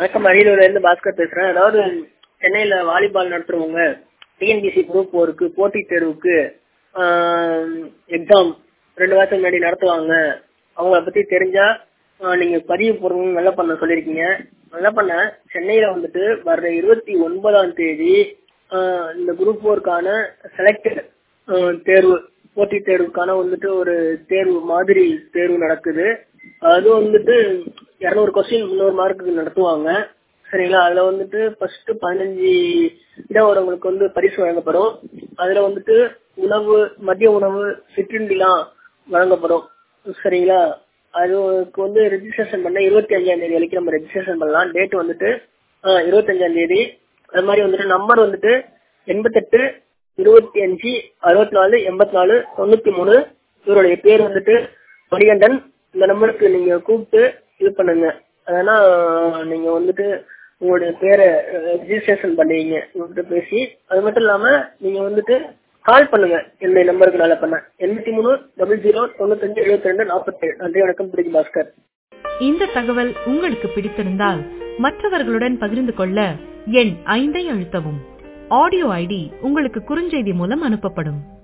வணக்கம் அரியலூர்ல இருந்து பாஸ்கர் பேசுறேன் அதாவது சென்னையில வாலிபால் நடத்துறவங்க டிஎன்பிசி குரூப் போருக்கு போட்டித் தேர்வுக்கு எக்ஸாம் ரெண்டு வாரத்துக்கு முன்னாடி நடத்துவாங்க அவங்கள பத்தி தெரிஞ்சா ஆஹ் நீங்க பதிவு போடுறவங்க நல்லா பண்ண சொல்லியிருக்கீங்க நல்லா பண்ண சென்னையில வந்துட்டு வர்ற இருபத்தி ஒன்பதாம் தேதி ஆஹ் இந்த குரூப் போருக்கான செலக்டட் தேர்வு போட்டித் தேர்வுக்கான வந்துட்டு ஒரு தேர்வு மாதிரி தேர்வு நடக்குது அது வந்துட்டு இருநூறு கொஸ்டின் முந்நூறு மார்க்குக்கு நடத்துவாங்க சரிங்களா அதுல வந்துட்டு ஃபர்ஸ்ட் பதினஞ்சு இடம் வரவங்களுக்கு வந்து பரிசு வழங்கப்படும் அதுல வந்துட்டு உணவு மதிய உணவு சிற்றுண்டிலாம் வழங்கப்படும் சரிங்களா அதுக்கு வந்து ரெஜிஸ்ட்ரேஷன் பண்ண இருபத்தி அஞ்சாம் தேதி வரைக்கும் நம்ம ரெஜிஸ்ட்ரேஷன் பண்ணலாம் டேட் வந்துட்டு இருபத்தஞ்சாம் தேதி அது மாதிரி வந்துட்டு நம்பர் வந்துட்டு எண்பத்தெட்டு இருபத்தி அஞ்சு அறுபத்தி நாலு எண்பத்தி நாலு தொண்ணூத்தி மூணு இவருடைய பேர் வந்துட்டு மணிகண்டன் இந்த நம்பருக்கு நீங்க கூப்பிட்டு இது பண்ணுங்க அதனா நீங்க வந்துட்டு உங்களுடைய பேரை ரெஜிஸ்ட்ரேஷன் பண்ணுவீங்க இவர்கிட்ட பேசி அது மட்டும் இல்லாம நீங்க வந்துட்டு கால் பண்ணுங்க என்னுடைய நம்பருக்கு நல்லா பண்ண எண்பத்தி மூணு டபுள் ஜீரோ தொண்ணூத்தஞ்சு எழுபத்தி ரெண்டு நாற்பத்தேழு நன்றி வணக்கம் பிடிக்கும் பாஸ்கர் இந்த தகவல் உங்களுக்கு பிடித்திருந்தால் மற்றவர்களுடன் பகிர்ந்து கொள்ள எண் ஐந்தை அழுத்தவும் ஆடியோ ஐடி உங்களுக்கு குறுஞ்செய்தி மூலம் அனுப்பப்படும்